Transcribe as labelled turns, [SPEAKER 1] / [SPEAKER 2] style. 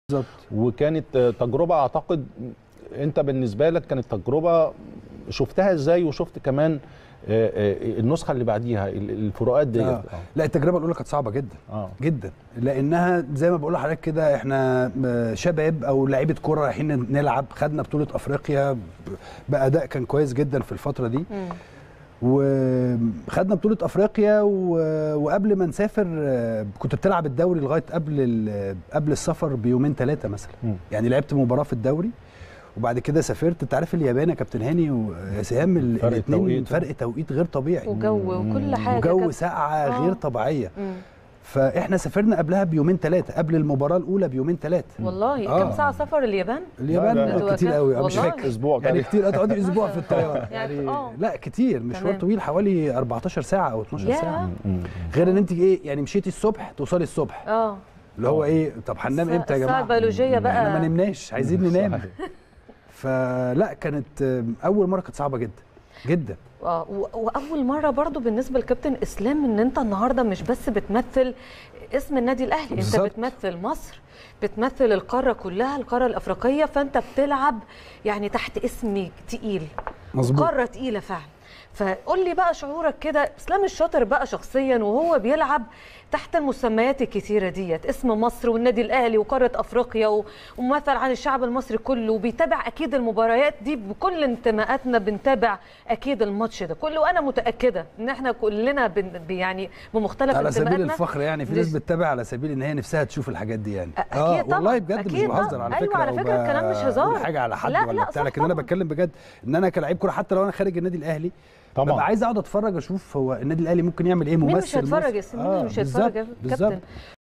[SPEAKER 1] بالظبط
[SPEAKER 2] وكانت تجربه اعتقد انت بالنسبه لك كانت تجربه شفتها ازاي وشفت كمان آه، آه، النسخه اللي بعديها ال- الفروقات ديت
[SPEAKER 1] آه. لا التجربه الاولى كانت صعبه جدا
[SPEAKER 2] اه
[SPEAKER 1] جدا لانها زي ما بقول لحضرتك كده احنا آه، شباب او لعيبه كوره رايحين نلعب خدنا بطوله افريقيا ب- باداء كان كويس جدا في الفتره دي
[SPEAKER 3] مم.
[SPEAKER 1] وخدنا بطوله افريقيا و- وقبل ما نسافر آه، كنت بتلعب الدوري لغايه قبل ال- قبل السفر بيومين ثلاثه مثلا
[SPEAKER 2] مم.
[SPEAKER 1] يعني لعبت مباراه في الدوري وبعد كده سافرت انت عارف اليابان يا كابتن هاني وسهام ال-
[SPEAKER 2] فرق
[SPEAKER 1] الاثنين
[SPEAKER 2] توقيت.
[SPEAKER 1] فرق توقيت غير طبيعي
[SPEAKER 3] وجو وكل حاجه
[SPEAKER 1] وجو
[SPEAKER 3] كانت-
[SPEAKER 1] ساقعه
[SPEAKER 3] آه.
[SPEAKER 1] غير طبيعيه
[SPEAKER 3] مم.
[SPEAKER 1] فاحنا سافرنا قبلها بيومين ثلاثه قبل المباراه الاولى بيومين ثلاثه
[SPEAKER 3] والله
[SPEAKER 1] آه.
[SPEAKER 3] كم ساعه سفر اليابان
[SPEAKER 1] اليابان
[SPEAKER 2] لا،
[SPEAKER 3] لا.
[SPEAKER 1] كتير قوي مش
[SPEAKER 3] والله.
[SPEAKER 1] فاكر
[SPEAKER 2] اسبوع
[SPEAKER 1] يعني
[SPEAKER 2] تقريبا.
[SPEAKER 1] كتير تقعدي اسبوع في الطياره
[SPEAKER 3] يعني
[SPEAKER 1] يعني
[SPEAKER 3] آه.
[SPEAKER 1] لا كتير مشوار
[SPEAKER 3] تمام.
[SPEAKER 1] طويل حوالي 14 ساعه او 12
[SPEAKER 3] ياه.
[SPEAKER 1] ساعه
[SPEAKER 2] مم.
[SPEAKER 1] غير ان انت ايه يعني مشيتي الصبح توصلي الصبح
[SPEAKER 3] اه
[SPEAKER 1] اللي هو ايه طب هننام امتى يا
[SPEAKER 3] الساعة
[SPEAKER 1] جماعه
[SPEAKER 3] البيولوجية بقى.
[SPEAKER 1] احنا ما نمناش عايزين ننام
[SPEAKER 2] صحيح.
[SPEAKER 1] فلا كانت آه، اول مره كانت صعبه جدا جدا
[SPEAKER 3] اه و- واول مره برضو بالنسبه لكابتن اسلام ان انت النهارده مش بس بتمثل اسم النادي الاهلي انت
[SPEAKER 1] بالظبط.
[SPEAKER 3] بتمثل مصر بتمثل القاره كلها القاره الافريقيه فانت بتلعب يعني تحت اسم تقيل
[SPEAKER 1] مظبوط.
[SPEAKER 3] قاره تقيله فعلا فقول لي بقى شعورك كده اسلام الشاطر بقى شخصيا وهو بيلعب تحت المسميات الكثيره ديت اسم مصر والنادي الاهلي وقاره افريقيا و- وممثل عن الشعب المصري كله وبيتابع اكيد المباريات دي بكل انتماءاتنا بنتابع اكيد الماتش ده كله وانا متاكده ان احنا كلنا بن يعني بمختلف
[SPEAKER 1] على سبيل
[SPEAKER 3] انتماءاتنا
[SPEAKER 1] الفخر يعني في ناس
[SPEAKER 3] نس-
[SPEAKER 1] بتتابع على سبيل ان هي نفسها تشوف الحاجات دي يعني
[SPEAKER 3] اكيد طبعا
[SPEAKER 1] والله بجد مش
[SPEAKER 3] أكيد
[SPEAKER 1] بهزر
[SPEAKER 3] طبعاً.
[SPEAKER 1] على
[SPEAKER 3] أيوة
[SPEAKER 1] فكره
[SPEAKER 3] على
[SPEAKER 1] أو
[SPEAKER 3] فكرة الكلام مش
[SPEAKER 1] بقول
[SPEAKER 3] هزار.
[SPEAKER 1] حاجه على حد
[SPEAKER 3] لا،
[SPEAKER 1] ولا
[SPEAKER 3] لا،
[SPEAKER 1] بتاع
[SPEAKER 3] صح
[SPEAKER 1] لكن انا
[SPEAKER 3] طبعاً.
[SPEAKER 1] بتكلم بجد ان انا كلاعب كوره حتى لو انا خارج النادي الاهلي
[SPEAKER 2] طبعاً.
[SPEAKER 1] ببقى عايز اقعد اتفرج اشوف هو النادي الاهلي ممكن يعمل ايه
[SPEAKER 3] مين
[SPEAKER 1] ممثل
[SPEAKER 3] مش هيتفرج يا
[SPEAKER 1] مصر.
[SPEAKER 3] سيدي؟ مين مش هيتفرج يا
[SPEAKER 1] بالظبط، بالظبط
[SPEAKER 3] كابتن